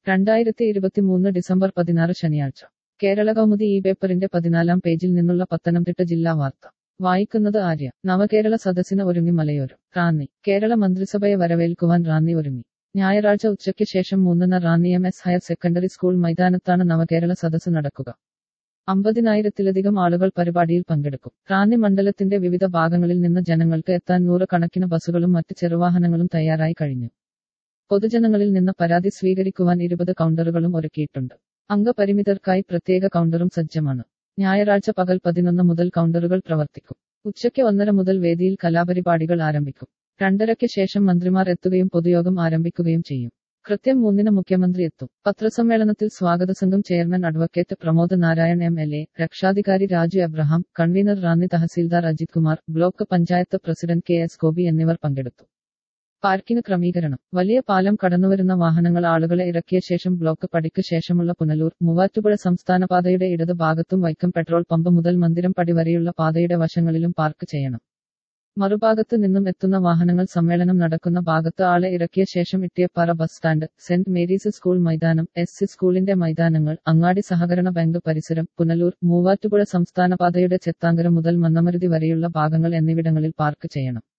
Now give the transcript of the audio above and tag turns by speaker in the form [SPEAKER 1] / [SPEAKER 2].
[SPEAKER 1] രണ്ടായിരത്തി ഇരുപത്തിമൂന്ന് ഡിസംബർ പതിനാറ് ശനിയാഴ്ച കേരള കൗമുദി ഈ പേപ്പറിന്റെ പതിനാലാം പേജിൽ നിന്നുള്ള പത്തനംതിട്ട ജില്ലാ വാർത്ത വായിക്കുന്നത് ആര്യ നവകേരള സദസ്സിന് ഒരുങ്ങി മലയോരം റാന്നി കേരള മന്ത്രിസഭയെ വരവേൽക്കുവാൻ റാന്നി ഒരുങ്ങി ഞായറാഴ്ച ഉച്ചയ്ക്ക് ശേഷം മൂന്നിന് Ranni M S higher secondary school മൈതാനത്താണ് നവകേരള സദസ്സ് നടക്കുക അമ്പതിനായിരത്തിലധികം ആളുകൾ പരിപാടിയിൽ പങ്കെടുക്കും റാന്നി മണ്ഡലത്തിന്റെ വിവിധ ഭാഗങ്ങളിൽ നിന്ന് ജനങ്ങൾക്ക് എത്താൻ നൂറുകണക്കിന് ബസ്സുകളും മറ്റ് ചെറുവാഹനങ്ങളും തയ്യാറായി കഴിഞ്ഞു പൊതുജനങ്ങളിൽ നിന്ന് പരാതി സ്വീകരിക്കുവാൻ ഇരുപത് കൗണ്ടറുകളും ഒരുക്കിയിട്ടുണ്ട് അംഗപരിമിതർക്കായി പ്രത്യേക കൗണ്ടറും സജ്ജമാണ് ഞായറാഴ്ച പകൽ പതിനൊന്ന് മുതൽ കൗണ്ടറുകൾ പ്രവർത്തിക്കും ഉച്ചയ്ക്ക് ഒന്നര മുതൽ വേദിയിൽ കലാപരിപാടികൾ ആരംഭിക്കും രണ്ടരയ്ക്ക് ശേഷം മന്ത്രിമാർ എത്തുകയും പൊതുയോഗം ആരംഭിക്കുകയും ചെയ്യും കൃത്യം മൂന്നിന് മുഖ്യമന്ത്രി എത്തും പത്രസമ്മേളനത്തിൽ സ്വാഗത സംഘം chairman advocate Pramod Narayan M L A രക്ഷാധികാരി Raju Abraham convener Ranni tahsildar Ajith Kumar block panchayat president K S Gopi എന്നിവർ പങ്കെടുത്തു പാർക്കിംഗ് ക്രമീകരണം വലിയ പാലം കടന്നുവരുന്ന വാഹനങ്ങൾ ആളുകളെ ഇറക്കിയ ശേഷം ബ്ലോക്ക് പടിക്ക് ശേഷമുള്ള പുനലൂർ മൂവാറ്റുപുഴ സംസ്ഥാന പാതയുടെ ഇടത് ഭാഗത്തും വൈക്കം പെട്രോൾ പമ്പ് മുതൽ മന്ദിരം പടി വരെയുള്ള പാതയുടെ വശങ്ങളിലും പാർക്ക് ചെയ്യണം മറുഭാഗത്ത് നിന്നും എത്തുന്ന വാഹനങ്ങൾ സമ്മേളനം നടക്കുന്ന ഭാഗത്ത് ആളെ ഇറക്കിയ ശേഷം Ittiyappara bus stand saint Mary's school മൈതാനം എസ് സി സ്കൂളിന്റെ മൈതാനങ്ങൾ അങ്ങാടി സഹകരണ ബാങ്ക് പരിസരം പുനലൂർ മൂവാറ്റുപുഴ സംസ്ഥാന പാതയുടെ ചെത്താങ്കര മുതൽ മന്നമരുതി വരെയുള്ള ഭാഗങ്ങൾ എന്നിവിടങ്ങളിൽ പാർക്ക് ചെയ്യണം